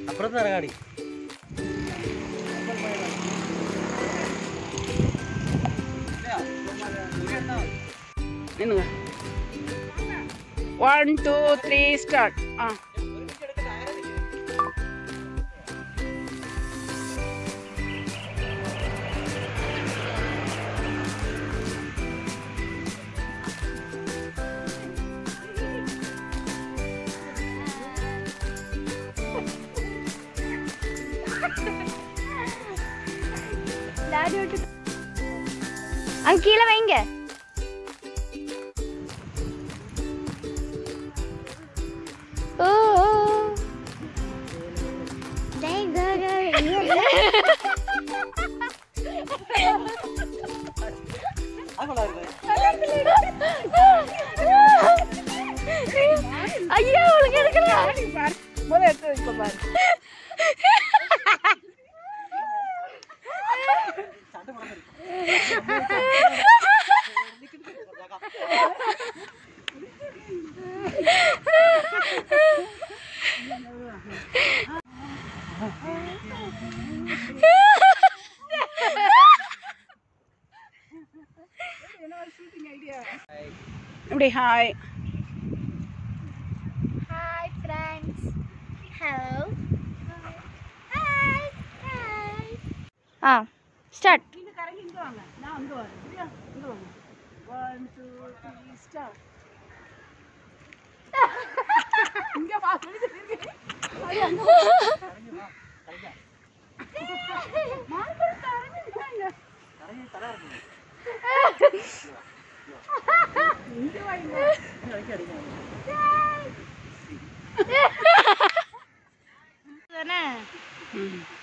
அப்புறம் தான் காடி நின்னுங்க ஒன் டூ த்ரீ ஸ்டார்ட் ஆ அங்க கீழே வைங்க ஓ ஓ. டேய், டேய், டேய். ஐயா உனக்கு எடுக்கல முதல்ல எடுத்து வைக்க பாரு இப்படி hi hi friends hello hi hi ஆ ஸ்டார்ட் நீங்க கரங்கி இங்க வாங்க நான் அங்க வரேன் சரியா இங்க வாங்க ஒன் டூ த்ரீ ஸ்டார்ட் இங்க வா சொல்லி சொல்லிருக்கேன். அது அங்க வா. மார்க்கெட் கரங்கி நிக்காங்க. இங்க வா, இங்க வா. தானே ம்.